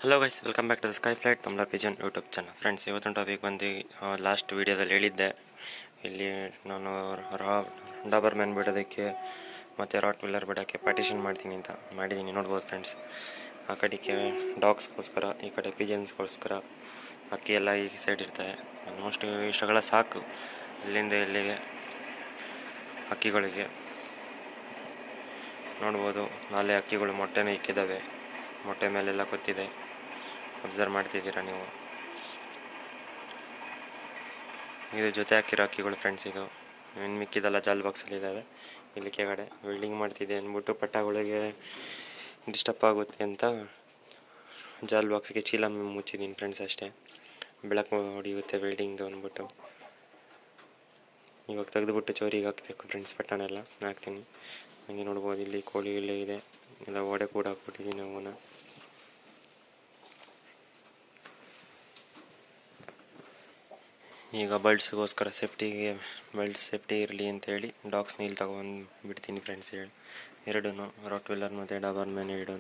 hello guys welcome back to the sky flight ತಮ್ಲ pigeon YouTube channel friends ಇವತ್ತಿನ topic ಬಂದು last ವೀಡಿಯೋದಲ್ಲಿ ಹೇಳಿದ್ದೆ ಇಲ್ಲಿ ನಾನು ರಾ ಡಾಬರ್ ಮ್ಯಾನ್ ಬಿಡೋದಕ್ಕೆ ಮತ್ತು ರಾಟ್ ವಿಲ್ಲರ್ ಬಿಡೋಕ್ಕೆ ಪಾರ್ಟಿಷನ್ ಮಾಡ್ತೀನಿ ಅಂತ ಮಾಡಿದ್ದೀನಿ ನೋಡ್ಬೋದು ಫ್ರೆಂಡ್ಸ್ ಆ ಕಡೆಗೆ ಡಾಗ್ಸ್ಗೋಸ್ಕರ ಈ ಕಡೆ ಪಿಜನ್ಸ್ಗೋಸ್ಕರ ಅಕ್ಕಿ ಎಲ್ಲ ಈ ಸೈಡ್ ಇರ್ತವೆ ಆಲ್ಮೋಸ್ಟ್ ಇಷ್ಟಗಳ ಸಾಕು ಇಲ್ಲಿಂದ ಇಲ್ಲಿಗೆ ಅಕ್ಕಿಗಳಿಗೆ ನೋಡ್ಬೋದು ನಾಳೆ ಅಕ್ಕಿಗಳು ಮೊಟ್ಟೆನೂ ಇಕ್ಕಿದ್ದಾವೆ ಮೊಟ್ಟೆ ಮೇಲೆಲ್ಲ ಕೂತಿದೆ ಅಬ್ಸರ್ವ್ ಮಾಡ್ತಿದ್ದೀರಾ ನೀವು ಇದು ಜೊತೆ ಹಾಕಿರೋ ಅಕ್ಕಿಗಳು ಫ್ರೆಂಡ್ಸ್ ಇದು ಇನ್ನು ಮಿಕ್ಕಿದೆಲ್ಲ ಜಾಲ್ ಬಾಕ್ಸಲ್ಲಿ ಇದ್ದಾವೆ ಇಲ್ಲಿ ಕೆಳಗಡೆ ವೆಲ್ಡಿಂಗ್ ಮಾಡ್ತಿದ್ದೆ ಅಂದ್ಬಿಟ್ಟು ಪಟ್ಟಗಳಿಗೆ ಡಿಸ್ಟರ್ಬ್ ಆಗುತ್ತೆ ಅಂತ ಜಾಲ್ ಬಾಕ್ಸ್ಗೆ ಚೀಲ ಮುಚ್ಚಿದ್ದೀನಿ ಫ್ರೆಂಡ್ಸ್ ಅಷ್ಟೇ ಬೆಳಕು ಹೊಡಿಯುತ್ತೆ ವೆಲ್ಡಿಂಗ್ದು ಅಂದ್ಬಿಟ್ಟು ಇವಾಗ ತೆಗೆದುಬಿಟ್ಟು ಚೋರಿಗೆ ಹಾಕಬೇಕು ಫ್ರೆಂಡ್ಸ್ ಪಟ್ಟನೆಲ್ಲ ಹಾಕ್ತೀನಿ ಹಂಗೆ ನೋಡ್ಬೋದು ಇಲ್ಲಿ ಕೋಳಿ ಇಲ್ಲೇ ಇದೆ ಎಲ್ಲ ಒಡೆ ಕೂಡ ಹಾಕ್ಬಿಟ್ಟಿದ್ದೀನಿ ಅವನ್ನ ಈಗ ಬಲ್ಟ್ಸ್ಗೋಸ್ಕರ ಸೇಫ್ಟಿಗೆ ಬೆಲ್ಟ್ ಸೇಫ್ಟಿ ಇರಲಿ ಅಂತೇಳಿ ಡಾಗ್ಸ್ ನೀಲ್ ತಗೊಂಡು ಬಿಡ್ತೀನಿ ಫ್ರೆಂಡ್ಸ್ ಹೇಳಿ ಎರಡೂ ರಾಟ್ ವಿಲ್ಲರ್ ಮತ್ತು ಡಾಬರ್ ಮ್ಯಾನ್ ಎರಡೂ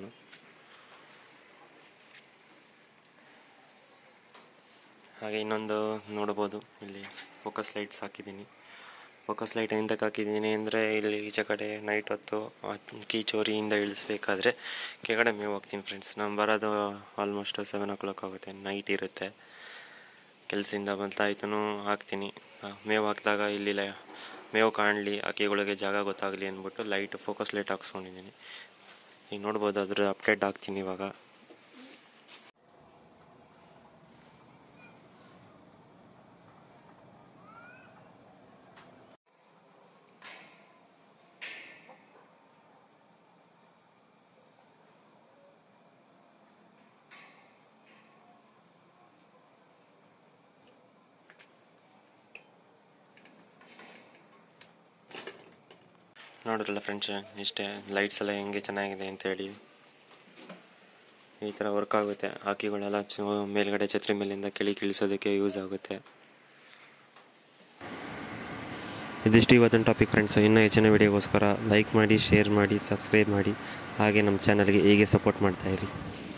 ಹಾಗೆ ಇನ್ನೊಂದು ನೋಡ್ಬೋದು ಇಲ್ಲಿ ಫೋಕಸ್ ಲೈಟ್ಸ್ ಹಾಕಿದ್ದೀನಿ ಫೋಕಸ್ ಲೈಟ್ ಎಂತಕ್ಕೆ ಹಾಕಿದ್ದೀನಿ ಅಂದರೆ ಇಲ್ಲಿ ಈಚೆ ಕಡೆ ನೈಟ್ ಹೊತ್ತು ಕೀ ಚೋರಿಯಿಂದ ಇಳಿಸ್ಬೇಕಾದ್ರೆ ಕೆಳಗಡೆ ಮೇವು ಹಾಕ್ತೀನಿ ಫ್ರೆಂಡ್ಸ್ ನಾನು ಬರೋದು ಆಲ್ಮೋಸ್ಟ್ ಸೆವೆನ್ ಓ ಕ್ಲಾಕ್ ಆಗುತ್ತೆ ನೈಟ್ ಇರುತ್ತೆ ಕೆಲಸದಿಂದ ಬಂತಾಯ್ತು ಹಾಕ್ತೀನಿ ಆ, ಮೇವು ಹಾಕಿದಾಗ ಇಲ್ಲಿ ಲ- ಮೇವು ಕಾಣಲಿ ಅಕ್ಕಿಗಳಿಗೆ ಜಾಗ ಗೊತ್ತಾಗಲಿ ಅಂದ್ಬಿಟ್ಟು ಲೈಟ್ ಫೋಕಸ್ ಲೈಟ್ ಹಾಕ್ಸ್ಕೊಂಡಿದ್ದೀನಿ ಈಗ ನೋಡ್ಬೋದು ಅದ್ರ ಅಪ್ಡೇಟ್ ಹಾಕ್ತೀನಿ ಇವಾಗ ನೋಡಿದ್ರಲ್ಲ ಫ್ರೆಂಡ್ಸ್ ಇಷ್ಟೇ ಲೈಟ್ಸ್ ಎಲ್ಲ ಹೆಂಗೆ ಚೆನ್ನಾಗಿದೆ ಅಂತೇಳಿ ಈ ಥರ ವರ್ಕ್ ಆಗುತ್ತೆ ಹಾಕಿಗಳೆಲ್ಲ ಚು ಮೇಲ್ಗಡೆ ಛತ್ರಿ ಮೇಲಿಂದ ಕೆಳಗೆ ಇಳಿಸೋದಕ್ಕೆ ಯೂಸ್ ಆಗುತ್ತೆ ಇದಿಷ್ಟು ಇವತ್ತಿನ ಟಾಪಿಕ್ ಫ್ರೆಂಡ್ಸ್ ಇನ್ನೂ ಹೆಚ್ಚಿನ ವಿಡಿಯೋಗೋಸ್ಕರ ಲೈಕ್ ಮಾಡಿ ಶೇರ್ ಮಾಡಿ ಸಬ್ಸ್ಕ್ರೈಬ್ ಮಾಡಿ ಹಾಗೆ ನಮ್ಮ ಚಾನಲ್ಗೆ ಹೀಗೆ ಸಪೋರ್ಟ್ ಮಾಡ್ತಾಯಿರಿ